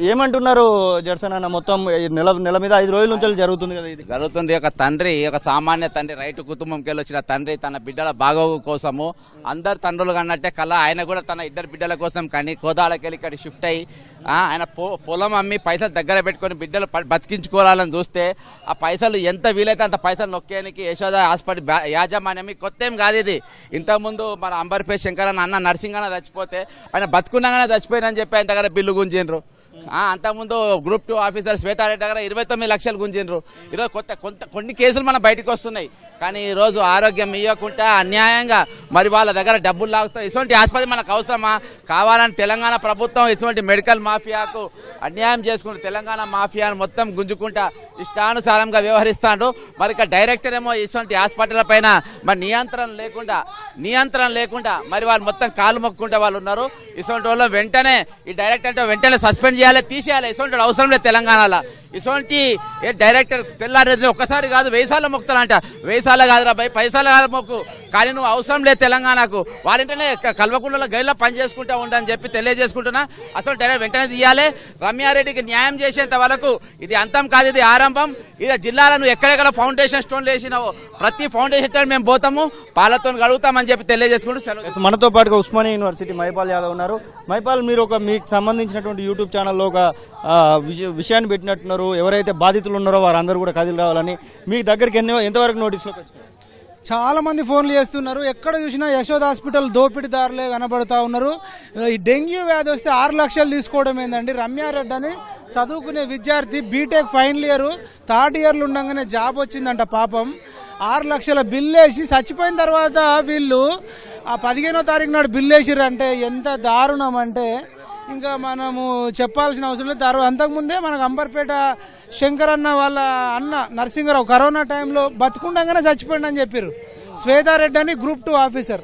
ఏమంటున్నారు జడ్సన్ అన్న మొత్తం ఈ నెల నెల మీద ఐదు రోజుల నుంచి జరుగుతుంది కదా ఇది జరుగుతుంది ఒక తండ్రి ఒక సామాన్య తండ్రి రైతు కుటుంబంకి వెళ్ళి వచ్చిన తండ్రి తన బిడ్డల బాగోగు కోసము అందరు తండ్రులు కన్నట్టే కల ఆయన కూడా తన ఇద్దరు బిడ్డల కోసం కానీ కోదాలకి వెళ్ళి ఇక్కడ షిఫ్ట్ అయ్యి ఆ, ఆయన పొ- పొలం అమ్మి పైసలు దగ్గర పెట్టుకొని బిడ్డలు ప- బతికించుకోవాలని చూస్తే ఆ పైసలు ఎంత వీలైతే అంత పైసలు నొక్కేయడానికి యశోద హాస్పిటల్ బ్యా- యాజమాన్యం కొత్త ఏం కాదు ఇది ఇంతకుముందు మన అంబర్పేట శంకర్ అన్న అన్న నర్సింగ్ అన్న చచ్చిపోతే ఆయన బతుకున్నాగానే చచ్చిపోయినని చెప్పి ఆయన దగ్గర బిల్లు గుంజిండ్రు ఆ, అంతకుముందు గ్రూప్ టూ ఆఫీసర్ శ్వేతారెడ్డి దగ్గర ఇరవై తొమ్మిది లక్షలు గుంజిండ్రు ఈరోజు కొత్త కొంత కొన్ని కేసులు మన బయటకు వస్తున్నాయి కానీ ఈ రోజు ఆరోగ్యం ఇవ్వకుండా అన్యాయంగా మరి వాళ్ళ దగ్గర డబ్బులు లాగుతాయి ఇటువంటి ఆసుపత్రి మనకు అవసరమా కావాలని తెలంగాణ ప్రభుత్వం ఇటువంటి మెడికల్ మాఫియాకు అన్యాయం చేసుకుంటూ తెలంగాణ మాఫియాను మొత్తం గుంజుకుంటా ఇష్టానుసారంగా వ్యవహరిస్తాడు మరి ఇక డైరెక్టర్ ఏమో ఇటువంటి హాస్పిటల్ పైన మరి నియంత్రణ లేకుండా నియంత్రణ లేకుండా మరి వాళ్ళు మొత్తం కాలు మొక్కుంటే వాళ్ళు ఉన్నారు ఇటువంటి వాళ్ళు వెంటనే ఈ డైరెక్టర్ అంటే వెంటనే సస్పెండ్ చేయాలి తీసేయాలి ఇటువంటి వాడు అవసరం లేదు తెలంగాణలో ఇటువంటి ఏ డైరెక్టర్ తెల్లారి ఒక్కసారి కాదు వేసాల మొక్కుతారంట వేసాల కాదురా భయ్ పైసాల కాదు మొక్కు కానీ నువ్వు అవసరం లేదు తెలంగాణకు వాళ్ళంటేనే కల్వకుండలో గైల్లో పని చేసుకుంటా ఉండని చెప్పి తెలియజేసుకుంటున్నా అసలు డైరెక్ట్ వెంటనే తీయాలి రమ్యారెడ్డికి న్యాయం చేసేంత వరకు ఇది అంతం కాదు ఇది ఆరంభం ఇది జిల్లాలను ఎక్కడెక్కడ ఫౌండేషన్ స్టోన్ వేసినావో ప్రతి ఫౌండేషన్ స్టోన్ మేము పోతాము పాలతో గడుగుతామని చెప్పి తెలియజేసుకుంటూ సెలవు ఎస్, మనతో పాటుగా ఉస్మానియా యూనివర్సిటీ మైపాల్ యాదవ్ ఉన్నారు మైపాల్ మీరు ఒక మీకు సంబంధించినటువంటి యూట్యూబ్ ఛానల్లో ఒక ఆ, విష- విషయాన్ని పెట్టినట్టున్నారు ఎవరైతే బాధితులు ఉన్నారో వారందరూ కూడా కదిలి రావాలని మీ దగ్గరికి ఎన్ని ఎంతవరకు నోటీసులోకి వచ్చినాయి చాలా మంది ఫోన్లు చేస్తున్నారు ఎక్కడ చూసినా యశోద్ హాస్పిటల్ దోపిడీదారులే కనబడతా ఉన్నారు ఈ డెంగ్యూ వ్యాధి వస్తే ఆరు లక్షలు తీసుకోవడం ఏందండి రమ్యారెడ్డి అని చదువుకునే విద్యార్థి బీటెక్ ఫైనల్ ఇయర్ థర్డ్ ఇయర్లు ఉండగానే జాబ్ వచ్చిందంట పాపం ఆరు లక్షల బిల్ వేసి చచ్చిపోయిన తర్వాత వీళ్ళు ఆ పదిహేనో తారీఖు నాడు బిల్ వేసిర్రంటే ఎంత దారుణం అంటే ఇంకా మనము చెప్పాల్సిన అవసరం లేదు తర్వాత అంతకుముందే మనకు అంబర్పేట శంకర్ అన్న వాళ్ళ అన్న నరసింహరావు కరోనా టైంలో బతుకుండగానే చచ్చిపోయిండు అని చెప్పారు శ్వేతారెడ్డి అని గ్రూప్ టూ ఆఫీసర్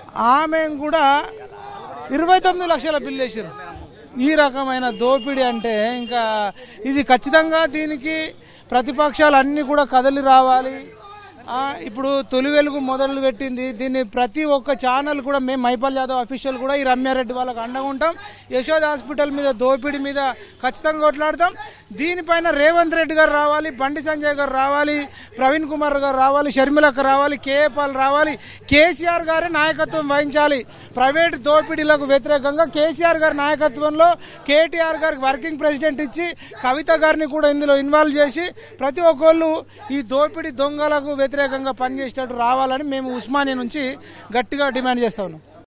ఆమె కూడా ఇరవై తొమ్మిది లక్షల బిల్లు వేసారు ఈ రకమైన దోపిడీ అంటే ఇంకా ఇది ఖచ్చితంగా దీనికి ప్రతిపక్షాలు అన్నీ కూడా కదలి రావాలి ఆ, ఇప్పుడు తొలి వెలుగు మొదలు పెట్టింది దీన్ని ప్రతి ఒక్క ఛానల్ కూడా మేము మైపాల్ యాదవ్ అఫీషియల్ కూడా ఈ రమ్యారెడ్డి వాళ్ళకి అండగా ఉంటాం యశోద్ హాస్పిటల్ మీద దోపిడీ మీద ఖచ్చితంగా కొట్లాడతాం దీనిపైన రేవంత్ రెడ్డి గారు రావాలి బండి సంజయ్ గారు రావాలి ప్రవీణ్ కుమార్ గారు రావాలి షర్మిలక్క రావాలి కేఏపాల్ రావాలి కేసీఆర్ గారే నాయకత్వం వహించాలి ప్రైవేట్ దోపిడీలకు వ్యతిరేకంగా కేసీఆర్ గారి నాయకత్వంలో కేటీఆర్ గారికి వర్కింగ్ ప్రెసిడెంట్ ఇచ్చి కవిత గారిని కూడా ఇందులో ఇన్వాల్వ్ చేసి ప్రతి ఒక్కళ్ళు ఈ దోపిడీ దొంగలకు వ్యతిరేకంగా పనిచేసేటట్టు రావాలని మేము ఉస్మానియా నుంచి గట్టిగా డిమాండ్ చేస్తా ఉన్నాం